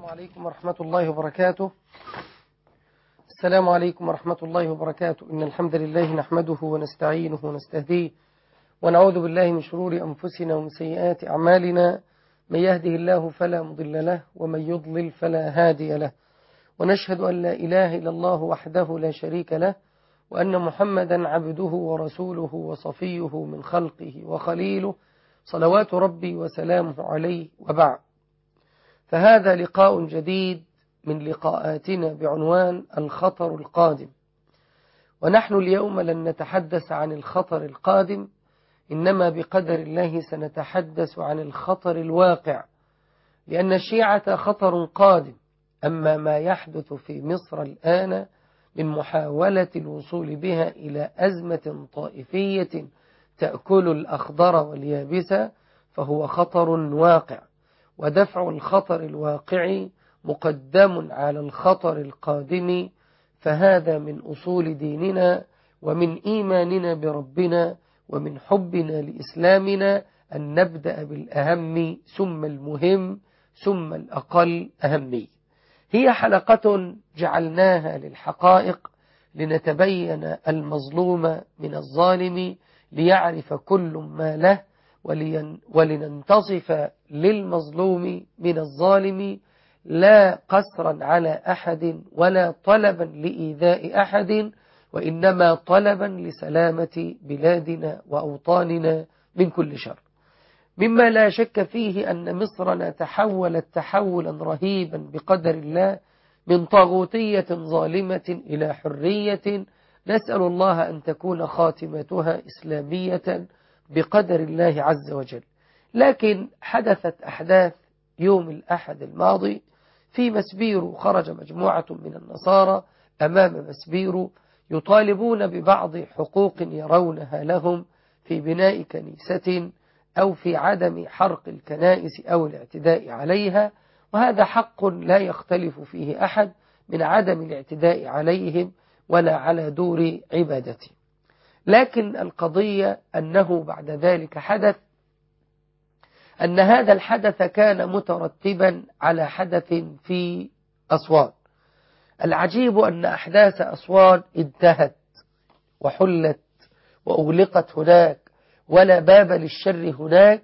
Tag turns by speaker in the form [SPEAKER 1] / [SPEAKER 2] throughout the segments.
[SPEAKER 1] عليكم ورحمة الله وبركاته السلام عليكم ورحمة الله وبركاته إن الحمد لله نحمده ونستعينه ونستهديه ونعوذ بالله من شرور أنفسنا ومن سيئات أعمالنا من يهده الله فلا مضل له ومن يضلل فلا هادي له ونشهد أن لا إله إلا الله وحده لا شريك له وأن محمدا عبده ورسوله وصفيه من خلقه وخليله صلوات ربي وسلامه عليه وبعد فهذا لقاء جديد من لقاءاتنا بعنوان الخطر القادم ونحن اليوم لن نتحدث عن الخطر القادم إنما بقدر الله سنتحدث عن الخطر الواقع لأن الشيعة خطر قادم أما ما يحدث في مصر الآن من محاولة الوصول بها إلى أزمة طائفية تأكل الأخضر واليابس فهو خطر واقع ودفع الخطر الواقع مقدم على الخطر القادم فهذا من أصول ديننا ومن إيماننا بربنا ومن حبنا لإسلامنا أن نبدأ بالأهم ثم المهم ثم الأقل أهمية هي حلقة جعلناها للحقائق لنتبين المظلوم من الظالم ليعرف كل ما له ولننتصف للمظلوم من الظالم لا قسرا على أحد ولا طلبا لإيذاء أحد وإنما طلبا لسلامة بلادنا وأوطاننا من كل شر مما لا شك فيه أن مصرنا تحولت تحولا رهيبا بقدر الله من طاغوتية ظالمة إلى حرية نسأل الله أن تكون خاتمتها إسلامية بقدر الله عز وجل لكن حدثت أحداث يوم الأحد الماضي في مسبيرو خرج مجموعة من النصارى أمام مسبيرو يطالبون ببعض حقوق يرونها لهم في بناء كنيسة أو في عدم حرق الكنائس أو الاعتداء عليها وهذا حق لا يختلف فيه أحد من عدم الاعتداء عليهم ولا على دور عبادته لكن القضية أنه بعد ذلك حدث أن هذا الحدث كان مترتبا على حدث في أسوان العجيب أن أحداث أسوان انتهت وحلت وأغلقت هناك ولا باب للشر هناك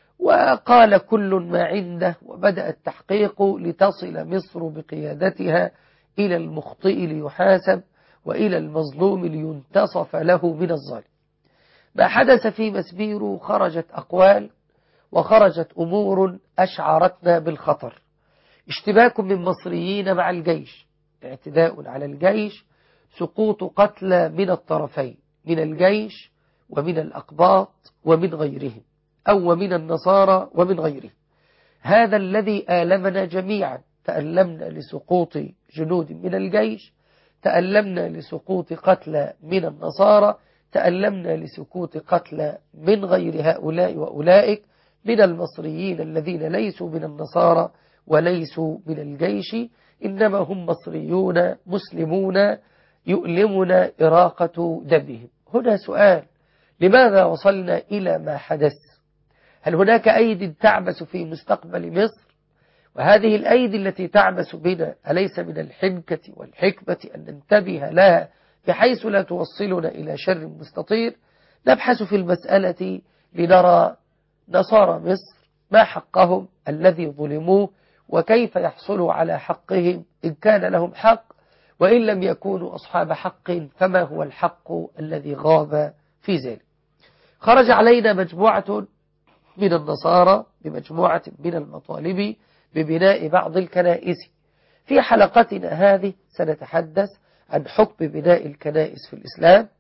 [SPEAKER 1] وقال كل ما عنده وبدأ التحقيق لتصل مصر بقيادتها إلى المخطئ ليحاسب وإلى المظلوم لينتصف له من الظالم ما حدث في مسبير خرجت أقوال وخرجت أمور أشعرتنا بالخطر اشتباك من مصريين مع الجيش اعتداء على الجيش سقوط قتلى من الطرفين من الجيش ومن الأقباط ومن غيرهم أو ومن النصارى ومن غيرهم هذا الذي آلمنا جميعا تألمنا لسقوط جنود من الجيش تألمنا لسقوط قتلى من النصارى تألمنا لسقوط قتلى من غير هؤلاء وأولئك من المصريين الذين ليسوا من النصارى وليسوا من الجيش إنما هم مصريون مسلمون يؤلمنا إراقة دمهم هنا سؤال لماذا وصلنا إلى ما حدث هل هناك أيد تعبس في مستقبل مصر وهذه الأيدي التي تعبس بنا أليس من الحنكة والحكمة أن ننتبه لها بحيث لا توصلنا إلى شر مستطير نبحث في المسألة لنرى نصارى مصر ما حقهم الذي ظلموه وكيف يحصلوا على حقهم إن كان لهم حق وإن لم يكونوا أصحاب حق فما هو الحق الذي غاب في ذلك خرج علينا مجموعة من النصارى بمجموعة من المطالب ببناء بعض الكنائس في حلقتنا هذه سنتحدث عن حكم بناء الكنائس في الإسلام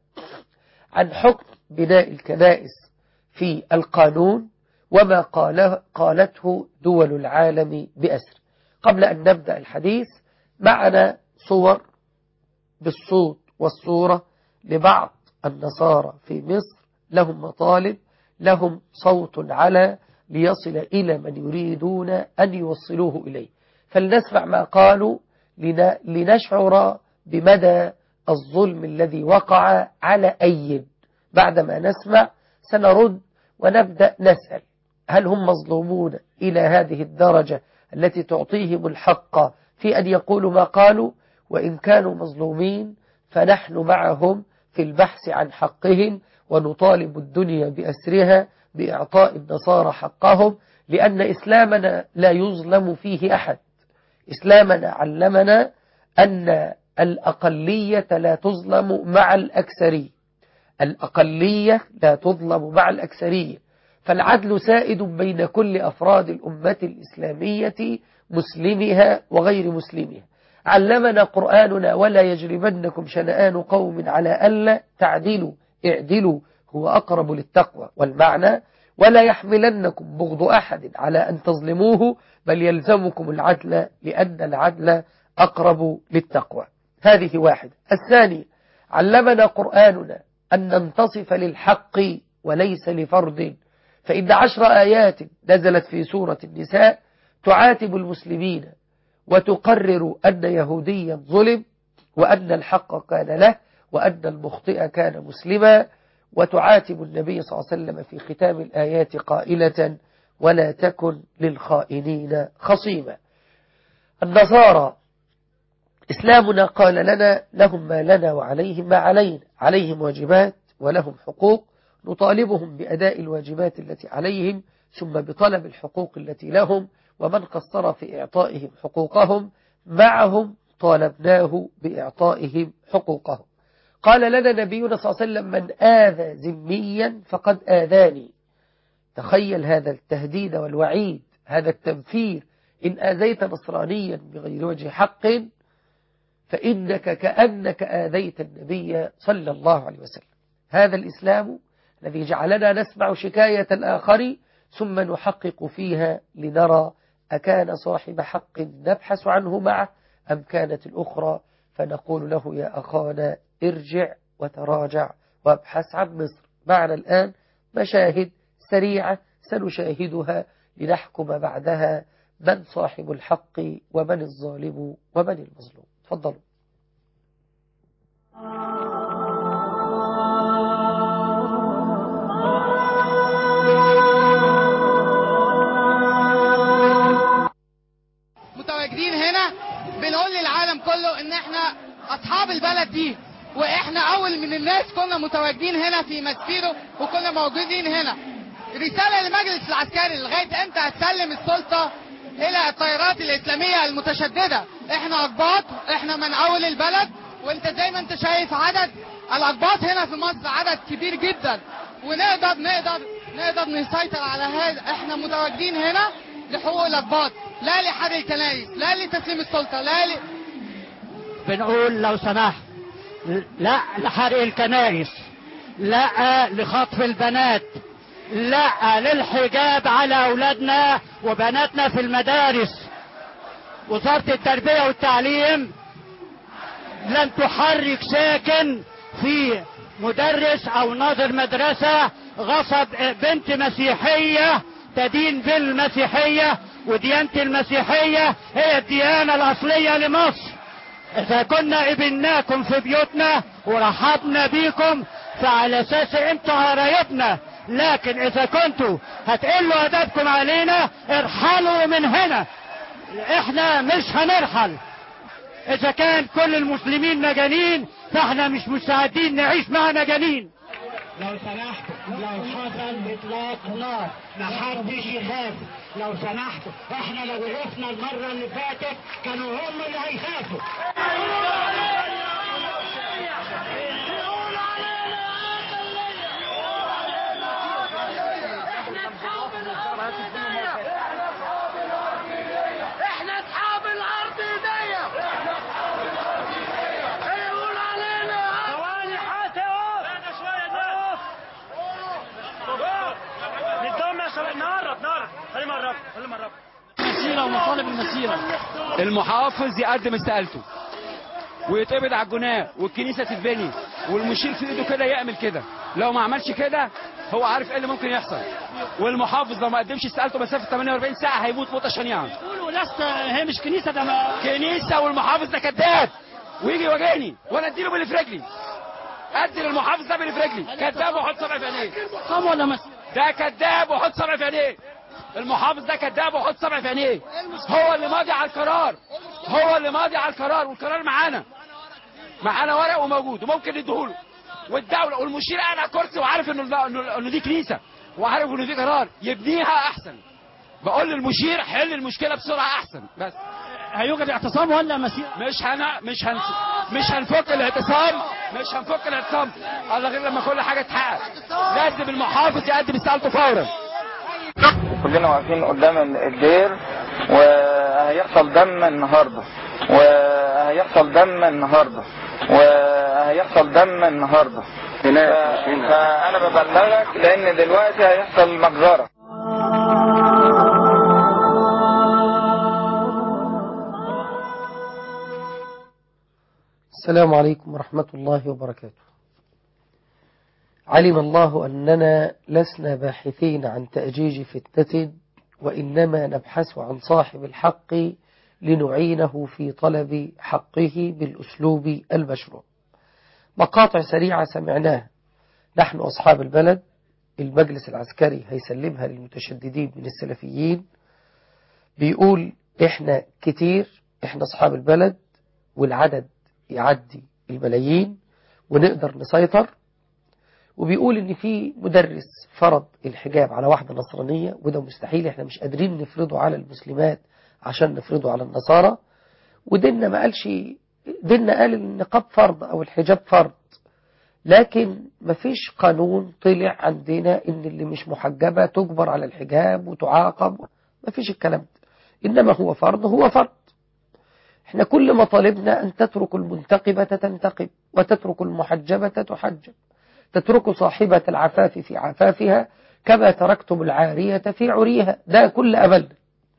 [SPEAKER 1] عن حكم بناء الكنائس في القانون وما قاله قالته دول العالم بأسر قبل أن نبدأ الحديث معنا صور بالصوت والصورة لبعض النصارى في مصر لهم مطالب لهم صوت على ليصل إلى من يريدون أن يوصلوه إليه فلنسمع ما قالوا لنشعر بمدى الظلم الذي وقع على أيد بعدما نسمع سنرد ونبدأ نسأل هل هم مظلومون إلى هذه الدرجة التي تعطيهم الحق في أن يقولوا ما قالوا وإن كانوا مظلومين فنحن معهم في البحث عن حقهم ونطالب الدنيا بأسرها بإعطاء النصارى حقهم لأن إسلامنا لا يظلم فيه أحد إسلامنا علمنا أن الأقلية لا تظلم مع الأكثرية الأقلية لا تظلم مع الأكثرية فالعدل سائد بين كل أفراد الأمة الإسلامية مسلمها وغير مسلمها علمنا قرآننا ولا يجربنكم شنآن قوم على ألا تعدلوا اعدلوا هو أقرب للتقوى والمعنى ولا يحملنكم بغض أحد على أن تظلموه بل يلزمكم العدل لأن العدل أقرب للتقوى هذه واحدة الثاني علمنا قرآننا أن ننتصف للحق وليس لفرد فإن عشر آيات نزلت في سورة النساء تعاتب المسلمين وتقرر أن يهوديا ظلم وأن الحق كان له وأن المخطئ كان مسلما وتعاتب النبي صلى الله عليه وسلم في ختام الآيات قائلة ولا تكن للخائنين خصيما النصارى إسلامنا قال لنا لهم ما لنا وعليهم ما علينا عليهم واجبات ولهم حقوق نطالبهم بأداء الواجبات التي عليهم ثم بطلب الحقوق التي لهم ومن قصر في إعطائهم حقوقهم معهم طالبناه بإعطائهم حقوقهم قال لنا نبينا صلى الله عليه وسلم من آذى ذميا فقد آذاني تخيل هذا التهديد والوعيد هذا التنفير إن آذيت نصرانيا بغير وجه حق فإنك كأنك آذيت النبي صلى الله عليه وسلم هذا الإسلام الذي جعلنا نسمع شكاية الآخر ثم نحقق فيها لنرى أكان صاحب حق نبحث عنه معه أم كانت الأخرى فنقول له يا أخانا ارجع وتراجع وابحث عن مصر معنا الآن مشاهد سريعة سنشاهدها لنحكم بعدها من صاحب الحق ومن الظالم ومن المظلوم تفضلوا
[SPEAKER 2] متواجدين هنا بنقول للعالم كله ان احنا اصحاب البلد دي واحنا اول من الناس كنا متواجدين هنا في مسفيرو وكنا موجودين هنا رسالة للمجلس العسكري لغاية امتى هتسلم السلطة الى التيارات الاسلامية المتشددة احنا اقباط احنا من اول البلد وانت زي ما انت شايف عدد الاقباط هنا في مصر عدد كبير جدا ونقدر نقدر نقدر نسيطر على هذا احنا متواجدين هنا لحقوق الاقباط لا لحرق الكنائس لا لتسليم السلطة لا ل...
[SPEAKER 3] بنقول لو سمحت لا لحرق الكنائس لا لخطف البنات لا للحجاب على أولادنا وبناتنا في المدارس وزارة التربية والتعليم لن تحرك ساكن في مدرس أو ناظر مدرسة غصب بنت مسيحية تدين بالمسيحية وديانة المسيحية هي الديانة الأصلية لمصر إذا كنا ابناكم في بيوتنا ورحبنا بيكم فعلى أساس أنتوا قرايبنا لكن إذا كنتوا هتقلوا أدبكم علينا ارحلوا من هنا إحنا مش هنرحل إذا كان كل المسلمين مجانين فإحنا مش مستعدين نعيش مع مجانين لو سمحت لو حصل اطلاق نار محدش يخاف لو سمحت احنا لو وقفنا المرة اللي فاتت كانوا هم اللي هيخافوا
[SPEAKER 4] احنا اصحاب الارض دي يقول علينا ثواني حاتي اقف شويه نقف نتدم يا شباب نقرب نقرب خلي مرة خلي مرة
[SPEAKER 5] المسيرة ومطالب المسيرة
[SPEAKER 6] المحافظ يقدم استقالته ويتقبض على الجناه والكنيسه تتبني والمشير في ايده كده يعمل كده لو ما عملش كده هو عارف ايه اللي ممكن يحصل والمحافظ لو ما قدمش استقالته مسافه 48 ساعه هيموت موته شنيعه
[SPEAKER 5] قولوا لست هي مش كنيسة ده ما
[SPEAKER 6] كنيسه والمحافظ ده كذاب ويجي يواجهني وانا اديله باللي في رجلي ادي للمحافظ ده باللي في رجلي كذاب وحط صبعي في عينيه
[SPEAKER 5] قام ولا مسيرة
[SPEAKER 6] ده كذاب وحط صبعي في عينيه المحافظ ده كذاب وحط سبع في عينيه هو اللي ماضي على القرار هو اللي ماضي على القرار والقرار معانا معانا ورق وموجود وممكن نديهوله والدوله والمشير قاعد على الكرسي وعارف انه انه إنه دي كنيسه وعارف انه دي قرار يبنيها احسن بقول للمشير حل المشكله بسرعه احسن بس
[SPEAKER 5] هيوجد اعتصام ولا مسيرة
[SPEAKER 6] مش هن مش هن مش هنفك الاعتصام مش هنفك الاعتصام الله غير لما كل حاجه تتحقق لازم المحافظ يقدم استقالته فورا
[SPEAKER 7] كلنا واقفين قدام الدير وهيحصل دم النهارده وهيحصل دم النهارده وهيحصل دم النهارده ف- فانا ببلغك لان دلوقتي هيحصل مجزره
[SPEAKER 1] السلام عليكم ورحمة الله وبركاته علم الله أننا لسنا باحثين عن تأجيج فتنة وإنما نبحث عن صاحب الحق لنعينه في طلب حقه بالأسلوب المشروع مقاطع سريعة سمعناها نحن أصحاب البلد المجلس العسكري هيسلمها للمتشددين من السلفيين بيقول إحنا كتير إحنا أصحاب البلد والعدد يعدي الملايين ونقدر نسيطر وبيقول ان في مدرس فرض الحجاب على واحدة نصرانية وده مستحيل احنا مش قادرين نفرضه على المسلمات عشان نفرضه على النصارى وديننا ما قالش ديننا قال النقاب فرض او الحجاب فرض لكن مفيش قانون طلع عندنا ان اللي مش محجبة تجبر على الحجاب وتعاقب مفيش الكلام ده انما هو فرض هو فرض احنا كل ما طالبنا أن تتركوا المنتقبة تنتقب وتتركوا المحجبة تحجب تتركوا صاحبة العفاف في عفافها كما تركتم العارية في عريها ده كل أملنا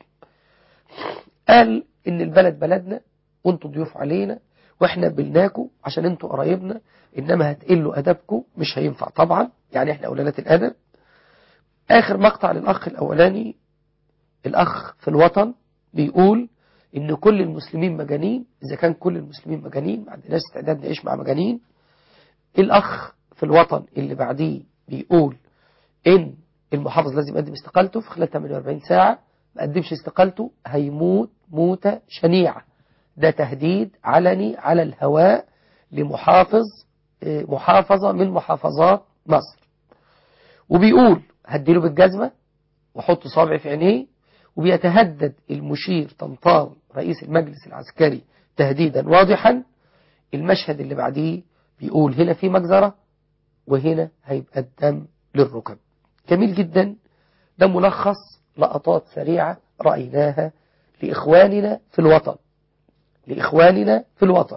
[SPEAKER 1] قال إن البلد بلدنا وانتوا ضيوف علينا واحنا قبلناكم عشان انتوا قرايبنا انما هتقلوا ادبكم مش هينفع طبعا يعني احنا اولادات الادب اخر مقطع للاخ الاولاني الاخ في الوطن بيقول ان كل المسلمين مجانين اذا كان كل المسلمين مجانين ما عندناش استعداد نعيش مع مجانين الاخ في الوطن اللي بعديه بيقول ان المحافظ لازم يقدم استقالته في خلال 48 ساعة ما قدمش استقالته هيموت موتة شنيعة ده تهديد علني على الهواء لمحافظ آه، محافظة من محافظات مصر وبيقول هديله بالجزمة وحط صابع في عينيه وبيتهدد المشير طنطاوي رئيس المجلس العسكري تهديدا واضحا المشهد اللي بعديه بيقول هنا في مجزرة وهنا هيبقى الدم للركب جميل جدا ده ملخص لقطات سريعة رأيناها لإخواننا في الوطن لإخواننا في الوطن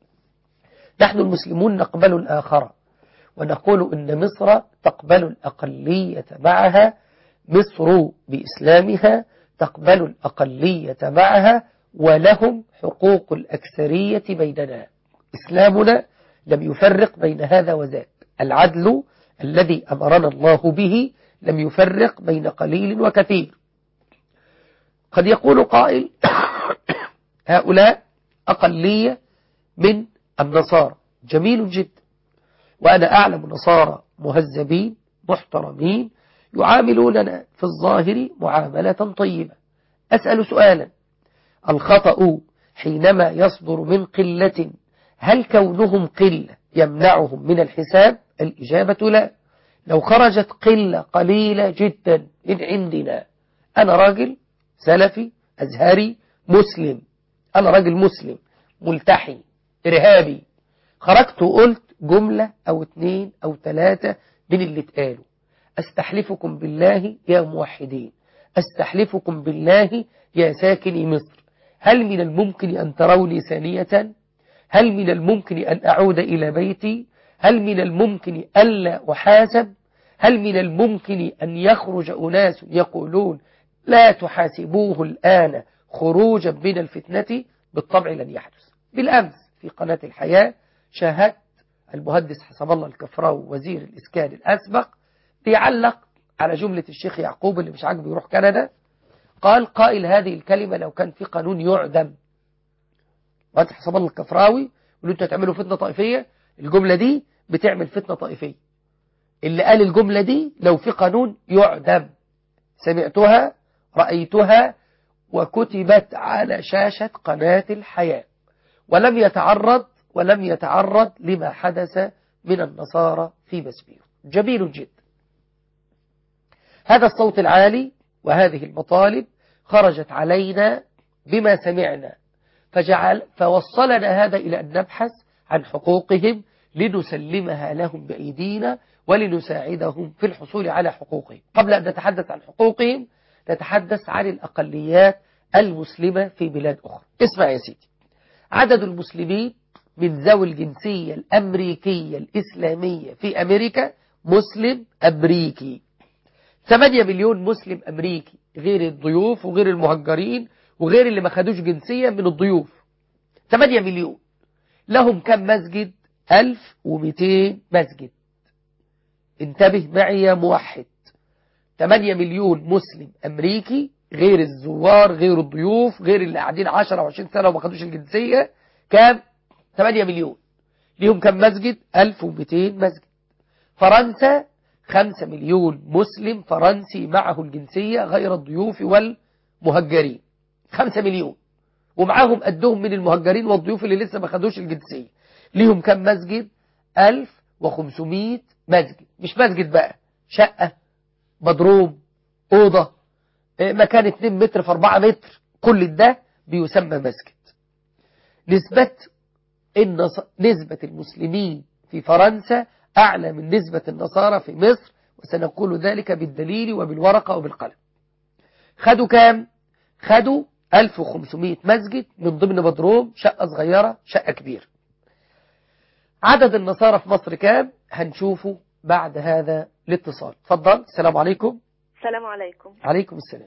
[SPEAKER 1] نحن المسلمون نقبل الآخرة ونقول إن مصر تقبل الأقلية معها مصر بإسلامها تقبل الأقلية معها ولهم حقوق الأكثرية بيننا إسلامنا لم يفرق بين هذا وذاك العدل الذي أمرنا الله به لم يفرق بين قليل وكثير قد يقول قائل هؤلاء أقلية من النصارى جميل جدا وأنا أعلم نصارى مهذبين محترمين يعاملوننا في الظاهر معاملة طيبة أسأل سؤالا الخطأ حينما يصدر من قلة هل كونهم قلة يمنعهم من الحساب الإجابة لا لو خرجت قلة قليلة جدا من عندنا أنا راجل سلفي أزهري مسلم أنا راجل مسلم ملتحي إرهابي خرجت وقلت جملة أو اتنين أو ثلاثة من اللي اتقالوا أستحلفكم بالله يا موحدين أستحلفكم بالله يا ساكني مصر هل من الممكن أن تروني ثانية هل من الممكن أن أعود إلى بيتي هل من الممكن ألا أحاسب هل من الممكن أن يخرج أناس يقولون لا تحاسبوه الآن خروجا من الفتنة بالطبع لن يحدث بالأمس في قناة الحياة شاهدت المهندس حسب الله الكفراوي وزير الإسكان الأسبق بيعلق على جملة الشيخ يعقوب اللي مش عاجبه يروح كندا قال قائل هذه الكلمة لو كان في قانون يعدم وانت حسب الله الكفراوي يقول انتوا هتعملوا فتنة طائفية الجملة دي بتعمل فتنة طائفية اللي قال الجملة دي لو في قانون يعدم سمعتها رأيتها وكتبت على شاشة قناة الحياة ولم يتعرض ولم يتعرض لما حدث من النصارى في مسبير جميل جدا هذا الصوت العالي وهذه المطالب خرجت علينا بما سمعنا فجعل فوصلنا هذا إلى أن نبحث عن حقوقهم لنسلمها لهم بأيدينا ولنساعدهم في الحصول على حقوقهم قبل أن نتحدث عن حقوقهم نتحدث عن الأقليات المسلمة في بلاد أخرى اسمع يا سيدي عدد المسلمين من ذوي الجنسية الأمريكية الإسلامية في أمريكا مسلم أمريكي 8 مليون مسلم أمريكي غير الضيوف وغير المهجرين وغير اللي ما خدوش جنسية من الضيوف 8 مليون لهم كم مسجد 1200 مسجد انتبه معي يا موحد 8 مليون مسلم أمريكي غير الزوار غير الضيوف غير اللي قاعدين 10 و 20 سنة وما خدوش الجنسية كام 8 مليون ليهم كم مسجد 1200 مسجد فرنسا 5 مليون مسلم فرنسي معه الجنسية غير الضيوف والمهجرين 5 مليون ومعاهم قدهم من المهجرين والضيوف اللي لسه ما خدوش الجنسية ليهم كم مسجد 1500 مسجد مش مسجد بقى شقة بدروم أوضة مكان 2 متر في 4 متر كل ده بيسمى مسجد نسبة النص... نسبة المسلمين في فرنسا أعلى من نسبة النصارى في مصر وسنقول ذلك بالدليل وبالورقة وبالقلم خدوا كام؟ خدوا 1500 مسجد من ضمن بدروم شقة صغيرة شقة كبيرة عدد النصارى في مصر كام؟ هنشوفه بعد هذا الاتصال تفضل السلام عليكم
[SPEAKER 8] السلام عليكم
[SPEAKER 1] عليكم السلام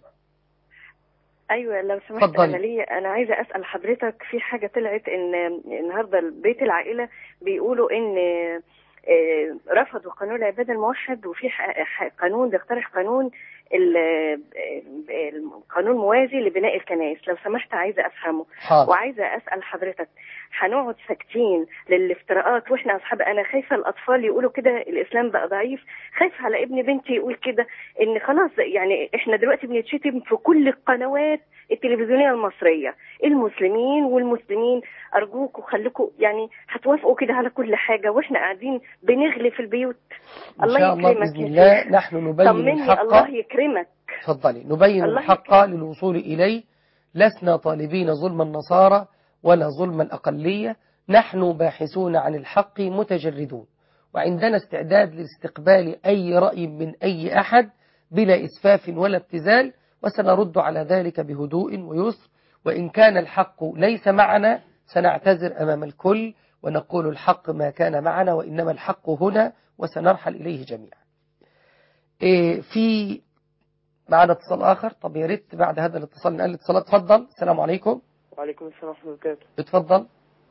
[SPEAKER 8] ايوه لو سمحت
[SPEAKER 1] اتفضلي.
[SPEAKER 8] انا ليا انا عايزه اسال حضرتك في حاجه طلعت ان النهارده بيت العائله بيقولوا ان آه، رفضوا قانون العباد الموحد وفي ح- ح- قانون بيقترح قانون ال- آه، القانون موازي لبناء الكنائس لو سمحت عايزه افهمه
[SPEAKER 1] حاضر
[SPEAKER 8] وعايزه اسال حضرتك هنقعد ساكتين للافتراءات واحنا اصحاب انا خايفه الاطفال يقولوا كده الاسلام بقى ضعيف خايفه على ابن بنتي يقول كده ان خلاص يعني احنا دلوقتي بنتشتم في كل القنوات التلفزيونيه المصريه المسلمين والمسلمين ارجوكوا خليكوا يعني هتوافقوا كده على كل حاجه واحنا قاعدين بنغلي في البيوت
[SPEAKER 1] إن
[SPEAKER 8] الله
[SPEAKER 1] شاء الله
[SPEAKER 8] يكرمك
[SPEAKER 1] بإذن
[SPEAKER 8] يا
[SPEAKER 1] الله
[SPEAKER 8] شيخ.
[SPEAKER 1] نحن نبين
[SPEAKER 8] طمني
[SPEAKER 1] الحق
[SPEAKER 8] الله يكرمك
[SPEAKER 1] تفضلي نبين
[SPEAKER 8] الله
[SPEAKER 1] الحق
[SPEAKER 8] يكرمك.
[SPEAKER 1] للوصول إليه لسنا طالبين ظلم النصارى ولا ظلم الأقلية نحن باحثون عن الحق متجردون وعندنا استعداد لاستقبال أي رأي من أي أحد بلا إسفاف ولا ابتذال وسنرد على ذلك بهدوء ويسر وإن كان الحق ليس معنا سنعتذر أمام الكل ونقول الحق ما كان معنا وإنما الحق هنا وسنرحل إليه جميعا إيه في معنا اتصال آخر طب يا ريت بعد هذا الاتصال نقل الاتصالات اتفضل السلام عليكم
[SPEAKER 9] وعليكم السلام ورحمة الله وبركاته
[SPEAKER 1] اتفضل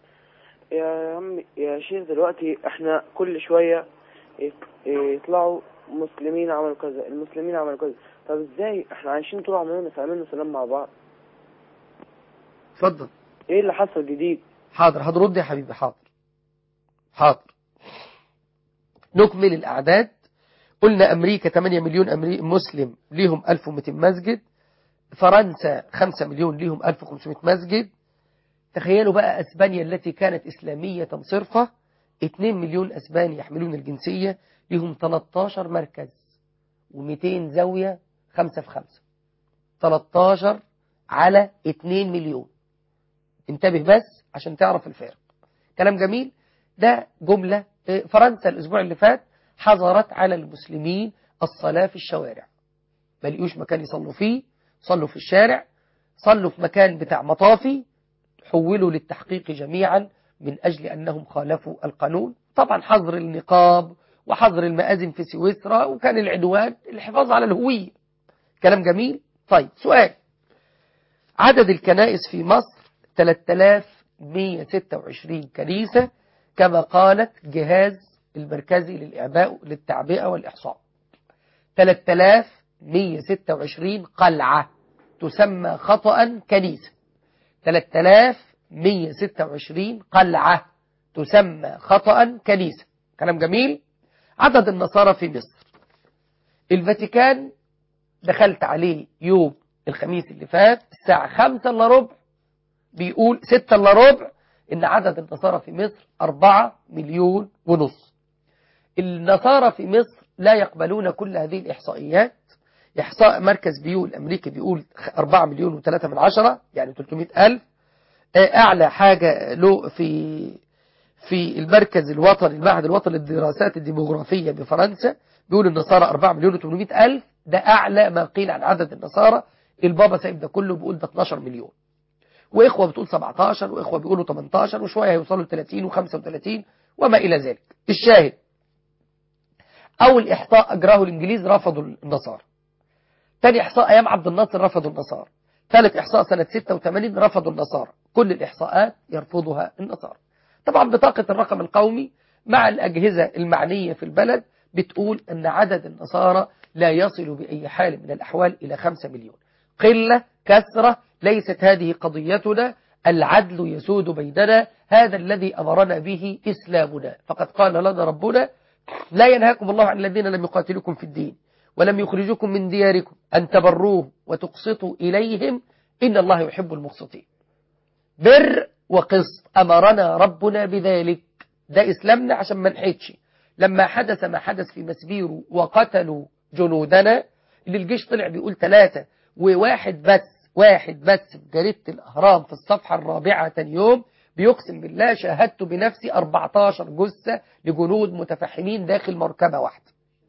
[SPEAKER 9] يا عم يا شيخ دلوقتي احنا كل شوية يط- يطلعوا مسلمين عملوا كذا المسلمين عملوا كذا طب ازاي احنا عايشين طول عمرنا في امان وسلام مع بعض
[SPEAKER 1] اتفضل
[SPEAKER 9] ايه اللي حصل جديد
[SPEAKER 1] حاضر هترد يا حبيبي حاضر حاضر نكمل الأعداد قلنا أمريكا 8 مليون أمري... مسلم ليهم 1200 مسجد فرنسا 5 مليون ليهم 1500 مسجد تخيلوا بقى أسبانيا التي كانت إسلامية صرفة 2 مليون أسباني يحملون الجنسية ليهم 13 مركز و200 زاوية 5 في 5 13 على 2 مليون انتبه بس عشان تعرف الفرق كلام جميل ده جملة إيه، فرنسا الأسبوع اللي فات حظرت على المسلمين الصلاة في الشوارع ما لقيوش مكان يصلوا فيه صلوا في الشارع صلوا في مكان بتاع مطافي حولوا للتحقيق جميعا من أجل أنهم خالفوا القانون طبعا حظر النقاب وحظر المآذن في سويسرا وكان العدوان الحفاظ على الهوية كلام جميل طيب سؤال عدد الكنائس في مصر 3126 كنيسة كما قالت جهاز المركزي للإعباء للتعبئة والإحصاء 3126 قلعة تسمى خطأ كنيسة 3126 قلعة تسمى خطأ كنيسة كلام جميل عدد النصارى في مصر الفاتيكان دخلت عليه يوم الخميس اللي فات الساعة خمسة إلا ربع بيقول ستة إلا ربع إن عدد النصارى في مصر أربعة مليون ونص النصارى في مصر لا يقبلون كل هذه الإحصائيات إحصاء مركز بيو الأمريكي بيقول 4 مليون و3 من عشرة يعني 300 ألف أعلى حاجة له في في المركز الوطني المعهد الوطني للدراسات الديموغرافية بفرنسا بيقول النصارى 4 مليون و800 ألف ده أعلى ما قيل عن عدد النصارى البابا سايب ده كله بيقول ده 12 مليون وإخوة بتقول 17 وإخوة بيقولوا 18 وشوية هيوصلوا ل 30 و35 وما إلى ذلك الشاهد أول إحصاء أجراه الإنجليز رفضوا النصارى ثاني إحصاء أيام عبد الناصر رفضوا النصارى ثالث إحصاء سنة 86 رفضوا النصارى كل الإحصاءات يرفضها النصارى طبعا بطاقة الرقم القومي مع الأجهزة المعنية في البلد بتقول أن عدد النصارى لا يصل بأي حال من الأحوال إلى 5 مليون قلة كثرة ليست هذه قضيتنا العدل يسود بيننا هذا الذي أمرنا به إسلامنا فقد قال لنا ربنا لا ينهاكم الله عن الذين لم يقاتلكم في الدين ولم يخرجكم من دياركم أن تبروه وتقسطوا إليهم إن الله يحب المقسطين بر وقسط أمرنا ربنا بذلك ده إسلامنا عشان ما نحيدش لما حدث ما حدث في مسبيرو وقتلوا جنودنا اللي الجيش طلع بيقول ثلاثة وواحد بس واحد بس في جريدة الأهرام في الصفحة الرابعة تاني يوم بيقسم بالله شاهدت بنفسي 14 جثة لجنود متفحمين داخل مركبة واحدة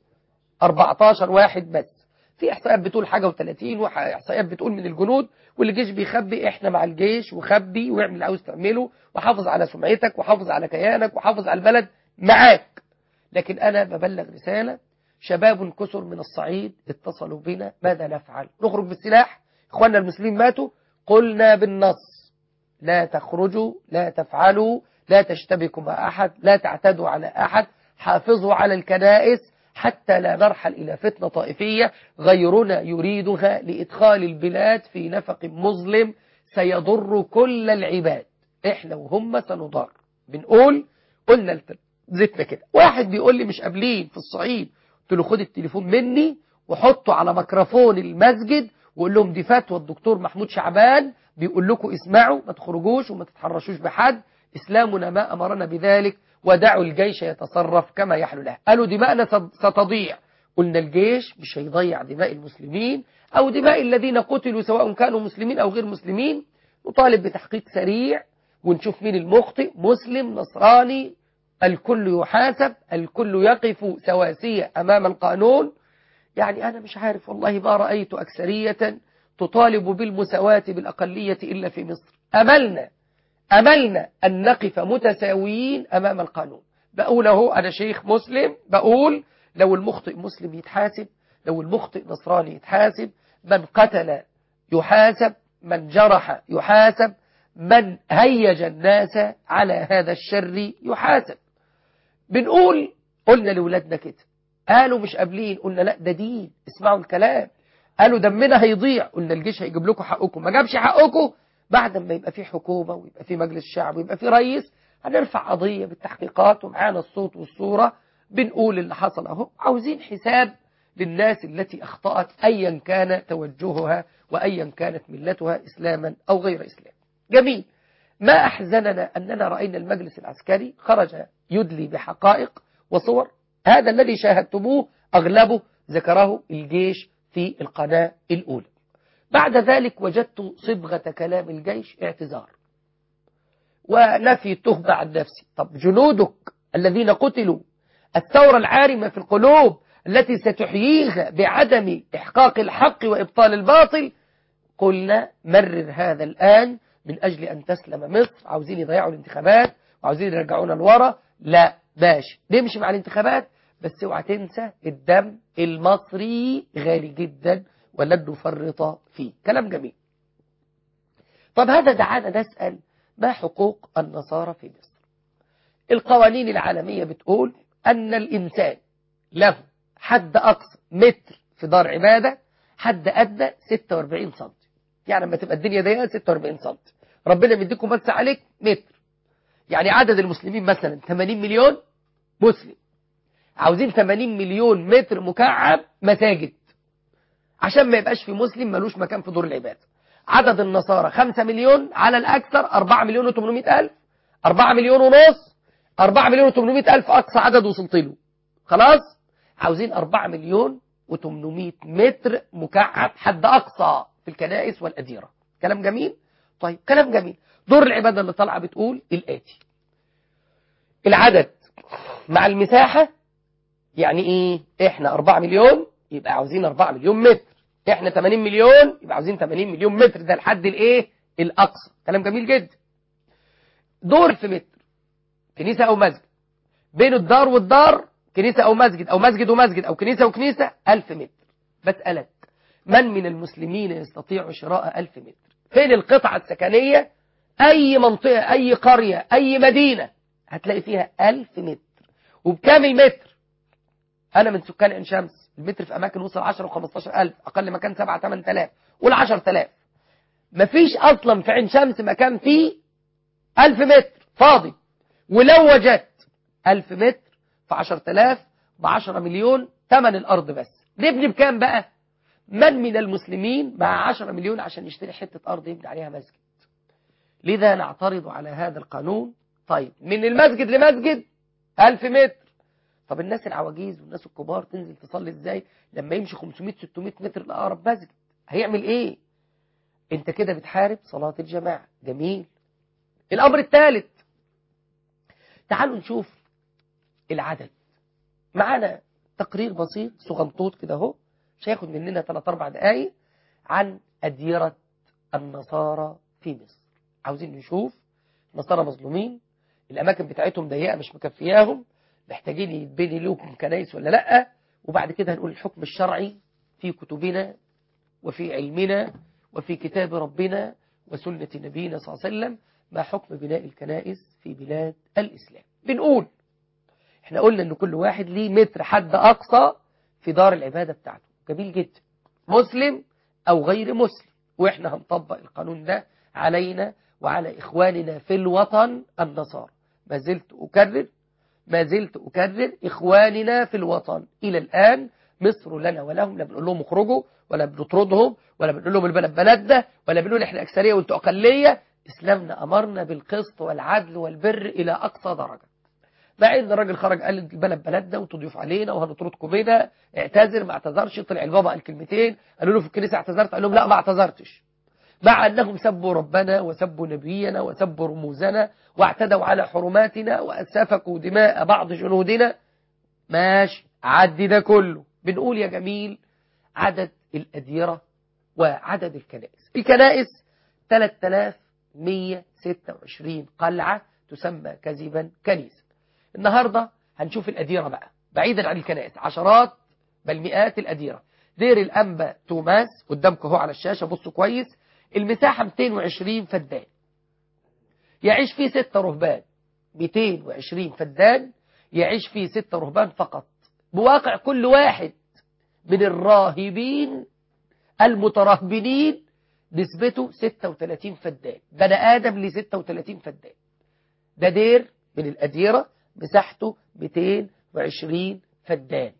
[SPEAKER 1] 14 واحد بس في احصائيات بتقول حاجة و30 واحصائيات بتقول من الجنود والجيش بيخبي احنا مع الجيش وخبي واعمل اللي عاوز تعمله وحافظ على سمعتك وحافظ على كيانك وحافظ على البلد معاك لكن انا ببلغ رسالة شباب كثر من الصعيد اتصلوا بنا ماذا نفعل نخرج بالسلاح اخواننا المسلمين ماتوا قلنا بالنص لا تخرجوا لا تفعلوا لا تشتبكوا مع أحد لا تعتدوا على أحد حافظوا على الكنائس حتى لا نرحل إلى فتنة طائفية غيرنا يريدها لإدخال البلاد في نفق مظلم سيضر كل العباد إحنا وهم سنضر بنقول قلنا زيتنا كده واحد بيقول لي مش قابلين في الصعيد قلت له خد التليفون مني وحطه على ميكروفون المسجد وقول لهم دي فتوى الدكتور محمود شعبان بيقول لكم اسمعوا ما تخرجوش وما تتحرشوش بحد إسلامنا ما أمرنا بذلك ودعوا الجيش يتصرف كما يحلو له قالوا دماءنا ستضيع قلنا الجيش مش هيضيع دماء المسلمين أو دماء الذين قتلوا سواء كانوا مسلمين أو غير مسلمين نطالب بتحقيق سريع ونشوف مين المخطئ مسلم نصراني الكل يحاسب الكل يقف سواسية أمام القانون يعني أنا مش عارف والله ما رأيت أكثرية تطالب بالمساواة بالأقلية إلا في مصر أملنا أملنا أن نقف متساويين أمام القانون بقول اهو أنا شيخ مسلم بقول لو المخطئ مسلم يتحاسب لو المخطئ نصراني يتحاسب من قتل يحاسب من جرح يحاسب من هيج الناس على هذا الشر يحاسب بنقول قلنا لولادنا كده قالوا مش قابلين قلنا لا ده دين اسمعوا الكلام قالوا دمنا هيضيع قلنا الجيش هيجيب لكم حقكم ما جابش حقكم بعد ما يبقى في حكومة ويبقى في مجلس شعب ويبقى في رئيس هنرفع قضية بالتحقيقات ومعانا الصوت والصورة بنقول اللي حصل اهو عاوزين حساب للناس التي أخطأت أيا كان توجهها وأيا كانت ملتها إسلاما أو غير إسلام جميل ما أحزننا أننا رأينا المجلس العسكري خرج يدلي بحقائق وصور هذا الذي شاهدتموه أغلبه ذكره الجيش في القناة الأولى بعد ذلك وجدت صبغة كلام الجيش اعتذار ونفي التهمة عن نفسي طب جنودك الذين قتلوا الثورة العارمة في القلوب التي ستحييها بعدم إحقاق الحق وإبطال الباطل قلنا مرر هذا الآن من أجل أن تسلم مصر عاوزين يضيعوا الانتخابات وعاوزين يرجعونا لورا لا ماشي نمشي مع الانتخابات بس اوعى تنسى الدم المصري غالي جدا ولن نفرط فيه كلام جميل طب هذا دعانا نسأل ما حقوق النصارى في مصر القوانين العالمية بتقول أن الإنسان له حد أقصى متر في دار عبادة حد أدنى 46 سم يعني لما تبقى الدنيا ضيقة 46 سم ربنا مديكم بس عليك متر يعني عدد المسلمين مثلا 80 مليون مسلم عاوزين 80 مليون متر مكعب مساجد عشان ما يبقاش في مسلم ملوش مكان في دور العبادة عدد النصارى 5 مليون على الأكثر 4 مليون و800 ألف 4 مليون ونص 4 مليون و800 ألف أقصى عدد وصلت له خلاص عاوزين 4 مليون و800 متر مكعب حد أقصى في الكنائس والأديرة كلام جميل طيب كلام جميل دور العبادة اللي طالعة بتقول الآتي العدد مع المساحة يعني ايه احنا 4 مليون يبقى عاوزين 4 مليون متر احنا 80 مليون يبقى عاوزين 80 مليون متر ده الحد الايه الاقصى كلام جميل جدا دور في متر كنيسة او مسجد بين الدار والدار كنيسة او مسجد او مسجد ومسجد او كنيسة وكنيسة 1000 متر بسألك من من المسلمين يستطيع شراء 1000 متر فين القطعة السكنية اي منطقة اي قرية اي مدينة هتلاقي فيها 1000 متر وبكام المتر انا من سكان عين شمس المتر في اماكن وصل 10 و15 الف اقل مكان 7 8000 قول 10000 مفيش اصلا في عين شمس مكان فيه 1000 متر فاضي ولو وجدت 1000 متر في 10000 ب 10 مليون ثمن الارض بس نبني بكام بقى من من المسلمين مع 10 مليون عشان يشتري حته ارض يبني عليها مسجد لذا نعترض على هذا القانون طيب من المسجد لمسجد 1000 متر طب الناس العواجيز والناس الكبار تنزل تصلي ازاي لما يمشي 500 600 متر لأقرب مسجد هيعمل ايه انت كده بتحارب صلاة الجماعة جميل الامر الثالث تعالوا نشوف العدد معانا تقرير بسيط صغنطوط كده اهو مش هياخد مننا 3 4 دقايق عن أديرة النصارى في مصر عاوزين نشوف النصارى مظلومين الأماكن بتاعتهم ضيقة مش مكفياهم محتاجين يتبني لهم كنايس ولا لا وبعد كده هنقول الحكم الشرعي في كتبنا وفي علمنا وفي كتاب ربنا وسنة نبينا صلى الله عليه وسلم ما حكم بناء الكنائس في بلاد الإسلام بنقول احنا قلنا ان كل واحد ليه متر حد أقصى في دار العبادة بتاعته جميل جدا مسلم أو غير مسلم واحنا هنطبق القانون ده علينا وعلى إخواننا في الوطن النصارى ما زلت أكرر ما زلت أكرر إخواننا في الوطن إلى الآن مصر لنا ولهم لا بنقول لهم اخرجوا ولا بنطردهم ولا بنقول لهم البلد بلدنا ولا بنقول احنا أكثرية وانتوا أقلية إسلامنا أمرنا بالقسط والعدل والبر إلى أقصى درجة مع ان الراجل خرج قال البلد بلدنا وانتوا ضيوف علينا وهنطردكم هنا اعتذر ما اعتذرش طلع البابا قال كلمتين قالوا له في الكنيسه اعتذرت قال لهم لا ما اعتذرتش مع انهم سبوا ربنا وسبوا نبينا وسبوا رموزنا واعتدوا على حرماتنا وسفكوا دماء بعض جنودنا ماشي عدي ده كله بنقول يا جميل عدد الأديرة وعدد الكنائس الكنائس 3126 قلعة تسمى كذبا كنيسة النهاردة هنشوف الأديرة بقى بعيدا عن الكنائس عشرات بل مئات الأديرة دير الأنبا توماس قدامكم اهو على الشاشة بصوا كويس المساحة 220 فدان يعيش فيه ستة رهبان 220 فدان يعيش فيه ستة رهبان فقط بواقع كل واحد من الراهبين المترهبنين نسبته 36 فدان بني آدم ل 36 فدان ده دير من الأديرة مساحته 220 فدان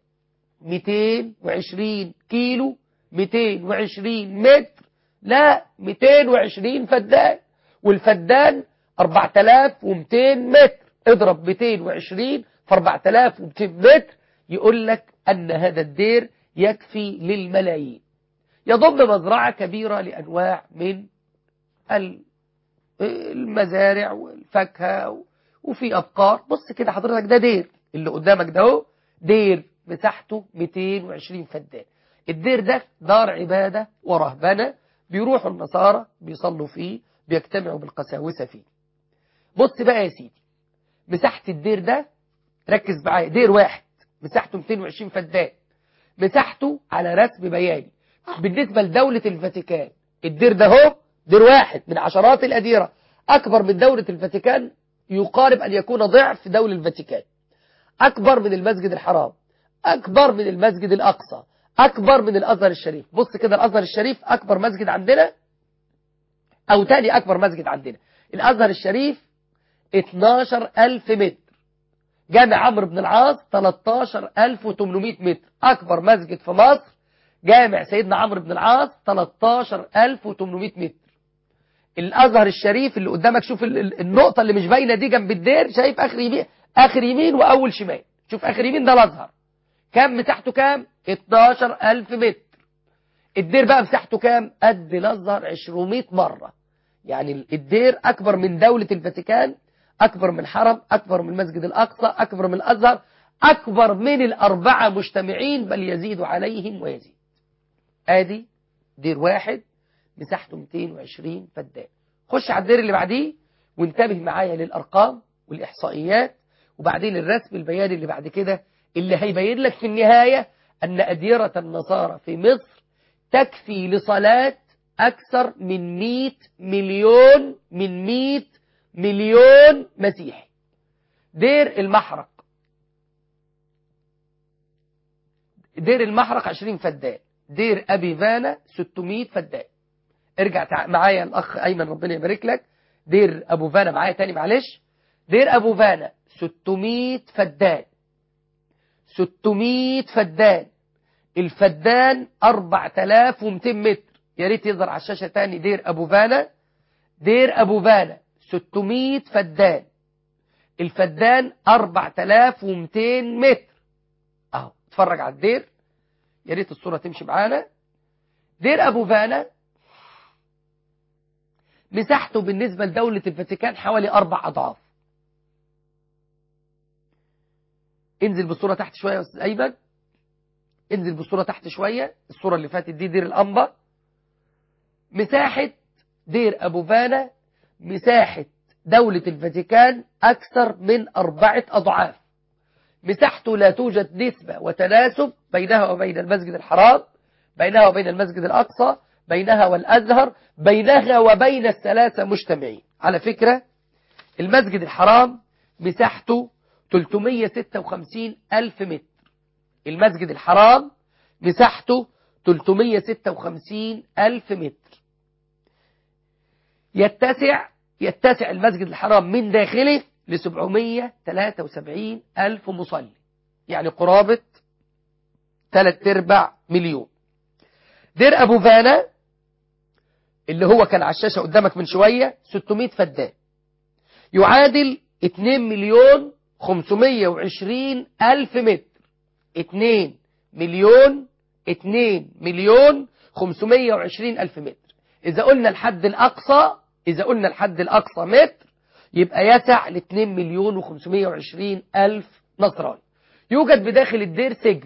[SPEAKER 1] 220 كيلو 220 متر لا 220 فدان والفدان 4200 متر اضرب 220 في 4200 متر يقول لك أن هذا الدير يكفي للملايين يضم مزرعة كبيرة لأنواع من المزارع والفاكهة وفي أبقار بص كده حضرتك ده دير اللي قدامك ده هو دير مساحته 220 فدان الدير ده دار عبادة ورهبنة بيروحوا النصارى بيصلوا فيه بيجتمعوا بالقساوسة فيه بص بقى يا سيدي مساحة الدير ده ركز معايا دير واحد مساحته 220 فدان مساحته على رسم بياني بالنسبة لدولة الفاتيكان الدير ده هو دير واحد من عشرات الأديرة أكبر من دولة الفاتيكان يقارب أن يكون ضعف دولة الفاتيكان أكبر من المسجد الحرام أكبر من المسجد الأقصى أكبر من الأزهر الشريف بص كده الأزهر الشريف أكبر مسجد عندنا أو تاني أكبر مسجد عندنا الأزهر الشريف 12000 متر جامع عمرو بن العاص 13800 متر أكبر مسجد في مصر جامع سيدنا عمرو بن العاص 13800 متر الازهر الشريف اللي قدامك شوف ال- ال- النقطه اللي مش باينه دي جنب الدير شايف اخر يمين اخر يمين واول شمال شوف اخر يمين ده الازهر كام مساحته كام 12000 متر الدير بقى مساحته كام قد الازهر 200 مره يعني الدير اكبر من دوله الفاتيكان اكبر من حرم اكبر من المسجد الاقصى اكبر من الازهر اكبر من الاربعه مجتمعين بل يزيد عليهم ويزيد ادي دير واحد مساحته 220 فدان خش على الدير اللي بعديه وانتبه معايا للارقام والاحصائيات وبعدين الرسم البياني اللي بعد كده اللي هيبين لك في النهايه ان اديره النصارى في مصر تكفي لصلاه اكثر من 100 مليون من 100 مليون مسيحي دير المحرق دير المحرق 20 فدان دير ابي فانا 600 فدان ارجع تع- معايا الاخ ايمن ربنا يبارك لك دير ابو فانا معايا تاني معلش دير ابو فانا 600 فدان 600 فدان الفدان 4200 متر يا ريت يظهر على الشاشه تاني دير ابو فانا دير ابو فانا 600 فدان الفدان 4200 متر اهو اتفرج على الدير يا ريت الصوره تمشي معانا دير ابو فانا مساحته بالنسبه لدوله الفاتيكان حوالي اربع اضعاف انزل بالصوره تحت شويه يا استاذ ايمن انزل بالصوره تحت شويه الصوره اللي فاتت دي دير الانبا مساحه دير ابو فانا مساحه دوله الفاتيكان اكثر من اربعه اضعاف مساحته لا توجد نسبه وتناسب بينها وبين المسجد الحرام بينها وبين المسجد الاقصى بينها والازهر بينها وبين الثلاثه مجتمعين على فكره المسجد الحرام مساحته 356 ألف متر المسجد الحرام مساحته 356 ألف متر يتسع يتسع المسجد الحرام من داخله ل 773 ألف مصلي يعني قرابة 3 ارباع مليون دير أبو فانا اللي هو كان على الشاشة قدامك من شوية 600 فدان يعادل 2 مليون 520 ألف متر 2 مليون 2 مليون 520 ألف متر إذا قلنا الحد الأقصى إذا قلنا الحد الأقصى متر يبقى يسع ل 2 مليون و520 ألف نصراني يوجد بداخل الدير سجن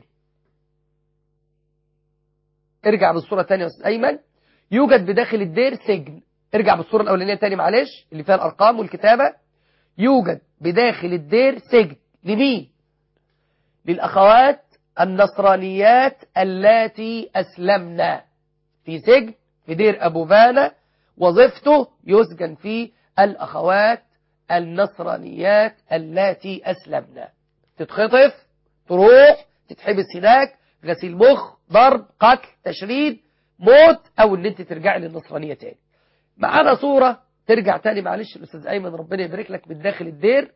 [SPEAKER 1] ارجع بالصورة الثانية يا أستاذ أيمن يوجد بداخل الدير سجن ارجع بالصورة الأولانية تاني معلش اللي فيها الأرقام والكتابة يوجد بداخل الدير سجن لمين للأخوات النصرانيات اللاتي أسلمنا في سجن في دير أبو فانا وظيفته يسجن فيه الأخوات النصرانيات اللاتي أسلمنا تتخطف تروح تتحبس هناك غسيل مخ ضرب قتل تشريد موت أو ان انت ترجعي للنصرانية تاني معانا صورة ترجع تاني معلش الأستاذ أيمن ربنا يبارك لك من داخل الدير